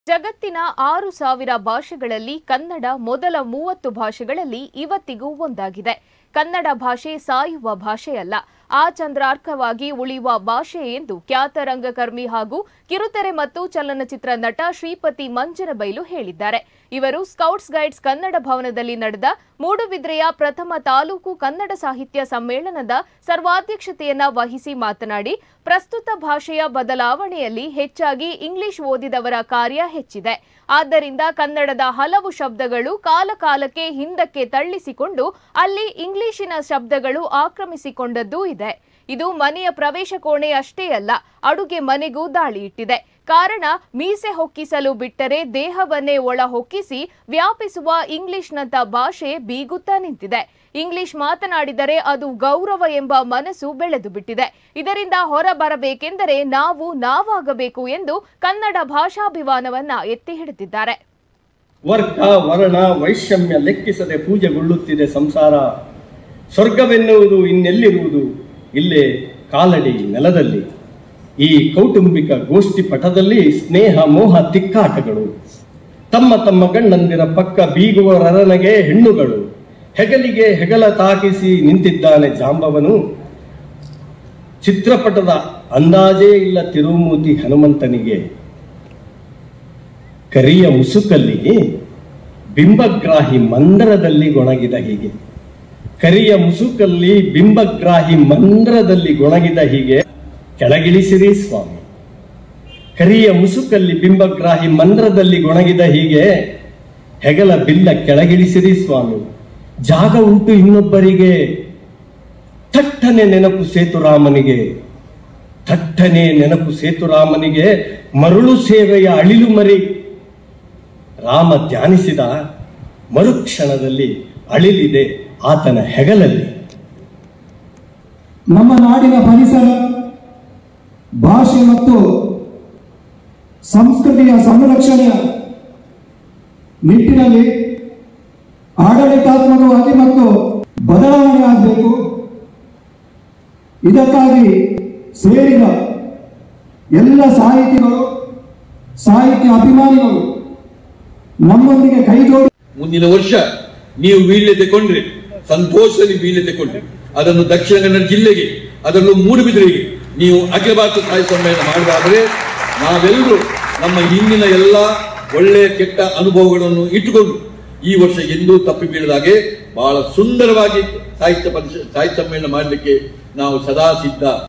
ಜಗತ್ತಿನ ಆರು ಸಾವಿರ ಭಾಷೆಗಳಲ್ಲಿ ಕನ್ನಡ ಮೊದಲ ಮೂವತ್ತು ಭಾಷೆಗಳಲ್ಲಿ ಇವತ್ತಿಗೂ ಒಂದಾಗಿದೆ ಕನ್ನಡ ಭಾಷೆ ಸಾಯುವ ಭಾಷೆಯಲ್ಲ ಆ ಚಂದ್ರಾರ್ಕವಾಗಿ ಉಳಿಯುವ ಭಾಷೆ ಎಂದು ಖ್ಯಾತ ರಂಗಕರ್ಮಿ ಹಾಗೂ ಕಿರುತೆರೆ ಮತ್ತು ಚಲನಚಿತ್ರ ನಟ ಶ್ರೀಪತಿ ಮಂಜನಬೈಲು ಹೇಳಿದ್ದಾರೆ ಇವರು ಸ್ಕೌಟ್ಸ್ ಗೈಡ್ಸ್ ಕನ್ನಡ ಭವನದಲ್ಲಿ ನಡೆದ ಮೂಡುಬಿದ್ರೆಯ ಪ್ರಥಮ ತಾಲೂಕು ಕನ್ನಡ ಸಾಹಿತ್ಯ ಸಮ್ಮೇಳನದ ಸರ್ವಾಧ್ಯಕ್ಷತೆಯನ್ನ ವಹಿಸಿ ಮಾತನಾಡಿ ಪ್ರಸ್ತುತ ಭಾಷೆಯ ಬದಲಾವಣೆಯಲ್ಲಿ ಹೆಚ್ಚಾಗಿ ಇಂಗ್ಲಿಷ್ ಓದಿದವರ ಕಾರ್ಯ ಹೆಚ್ಚಿದೆ ಆದ್ದರಿಂದ ಕನ್ನಡದ ಹಲವು ಶಬ್ದಗಳು ಕಾಲಕಾಲಕ್ಕೆ ಹಿಂದಕ್ಕೆ ತಳ್ಳಿಸಿಕೊಂಡು ಅಲ್ಲಿ ಇಂಗ್ಲಿಶಿನ ಶಬ್ದಗಳು ಆಕ್ರಮಿಸಿಕೊಂಡದ್ದೂ ಇದೆ ಇದು ಮನೆಯ ಪ್ರವೇಶ ಕೋಣೆ ಅಷ್ಟೇ ಅಲ್ಲ ಅಡುಗೆ ಮನೆಗೂ ದಾಳಿ ಇಟ್ಟಿದೆ ಕಾರಣ ಮೀಸೆ ಹೊಕ್ಕಿಸಲು ಬಿಟ್ಟರೆ ದೇಹವನ್ನೇ ಒಳ ಹೊಕ್ಕಿಸಿ ವ್ಯಾಪಿಸುವ ಇಂಗ್ಲಿಷ್ನಂತ ಭಾಷೆ ಬೀಗುತ್ತಾ ನಿಂತಿದೆ ಇಂಗ್ಲಿಷ್ ಮಾತನಾಡಿದರೆ ಅದು ಗೌರವ ಎಂಬ ಮನಸ್ಸು ಬೆಳೆದು ಬಿಟ್ಟಿದೆ ಇದರಿಂದ ಹೊರಬರಬೇಕೆಂದರೆ ನಾವು ನಾವಾಗಬೇಕು ಎಂದು ಕನ್ನಡ ಭಾಷಾಭಿಮಾನವನ್ನ ಎತ್ತಿ ಹಿಡಿದಿದ್ದಾರೆ ವರ್ಗ ವರ್ಣ ವೈಷಮ್ಯ ಲೆಕ್ಕಿಸದೆ ಪೂಜೆಗೊಳ್ಳುತ್ತಿದೆ ಸಂಸಾರ ಸ್ವರ್ಗವೆನ್ನುವುದು ಇನ್ನೆಲ್ಲಿರುವುದು ಇಲ್ಲೇ ಕಾಲಡಿ ನೆಲದಲ್ಲಿ ಈ ಕೌಟುಂಬಿಕ ಗೋಷ್ಠಿ ಪಟದಲ್ಲಿ ಸ್ನೇಹ ಮೋಹ ತಿಕ್ಕಾಟಗಳು ತಮ್ಮ ತಮ್ಮ ಗಂಡಂದಿರ ಪಕ್ಕ ಬೀಗುವರರನಗೆ ಹೆಣ್ಣುಗಳು ಹೆಗಲಿಗೆ ಹೆಗಲ ತಾಕಿಸಿ ನಿಂತಿದ್ದಾನೆ ಜಾಂಬವನು ಚಿತ್ರಪಟದ ಅಂದಾಜೇ ಇಲ್ಲ ತಿರುಮೂತಿ ಹನುಮಂತನಿಗೆ ಕರಿಯ ಮುಸುಕಲ್ಲಿ ಬಿಂಬಗ್ರಾಹಿ ಮಂದರದಲ್ಲಿ ಗೊಣಗಿದ ಹೀಗೆ ಕರಿಯ ಮುಸುಕಲ್ಲಿ ಬಿಂಬಗ್ರಾಹಿ ಮಂದರದಲ್ಲಿ ಗೊಣಗಿದ ಹೀಗೆ ಕೆಳಗಿಳಿಸಿರಿ ಸ್ವಾಮಿ ಕರಿಯ ಮುಸುಕಲ್ಲಿ ಬಿಂಬಗ್ರಾಹಿ ಮಂದ್ರದಲ್ಲಿ ಗೊಣಗಿದ ಹೀಗೆ ಹೆಗಲ ಬಿಲ್ಲ ಕೆಳಗಿಳಿಸಿರಿ ಸ್ವಾಮಿ ಜಾಗ ಉಂಟು ಇನ್ನೊಬ್ಬರಿಗೆ ಥಟ್ಟನೆ ನೆನಪು ಸೇತುರಾಮನಿಗೆ ಥಟ್ಟನೆ ನೆನಪು ಸೇತುರಾಮನಿಗೆ ಮರುಳು ಸೇವೆಯ ಅಳಿಲು ಮರಿ ರಾಮ ಧ್ಯಾನಿಸಿದ ಮರುಕ್ಷಣದಲ್ಲಿ ಅಳಿಲಿದೆ ಆತನ ಹೆಗಲಲ್ಲಿ ನಮ್ಮ ನಾಡಿನ ಪರಿಸರ ಭಾಷೆ ಮತ್ತು ಸಂಸ್ಕೃತಿಯ ಸಂರಕ್ಷಣೆಯ ನಿಟ್ಟಿನಲ್ಲಿ ಆಡಳಿತಾತ್ಮಕವಾಗಿ ಮತ್ತು ಬದಲಾವಣೆ ಆಗಬೇಕು ಇದಕ್ಕಾಗಿ ಸೇರಿದ ಎಲ್ಲ ಸಾಹಿತಿಗಳು ಸಾಹಿತ್ಯ ಅಭಿಮಾನಿಗಳು ನಮ್ಮೊಂದಿಗೆ ಕೈಜೋಡಿ ಮುಂದಿನ ವರ್ಷ ನೀವು ವೀಳ್ಯ ತೆಕೊಂಡ್ರೆ ಸಂತೋಷದಲ್ಲಿ ವೀಳ್ಯ ತೆಕೊಂಡ್ರೆ ಅದನ್ನು ದಕ್ಷಿಣ ಕನ್ನಡ ಜಿಲ್ಲೆಗೆ ಅದರಲ್ಲೂ ಮೂಡುಬಿದಿರೆಗೆ ನೀವು ಅಖಿಲ ಭಾರತ ಸಾಹಿತ್ಯ ಸಮ್ಮೇಳನ ಮಾಡುವುದಾದರೆ ನಾವೆಲ್ಲರೂ ನಮ್ಮ ಹಿಂದಿನ ಎಲ್ಲ ಒಳ್ಳೆಯ ಕೆಟ್ಟ ಅನುಭವಗಳನ್ನು ಇಟ್ಟುಕೊಂಡು ಈ ವರ್ಷ ಎಂದೂ ತಪ್ಪಿ ಬೀಳದಾಗೆ ಬಹಳ ಸುಂದರವಾಗಿ ಸಾಹಿತ್ಯ ಪರಿಷ ಸಾಹಿತ್ಯ ಸಮ್ಮೇಳನ ಮಾಡಲಿಕ್ಕೆ ನಾವು ಸದಾ ಸಿದ್ಧ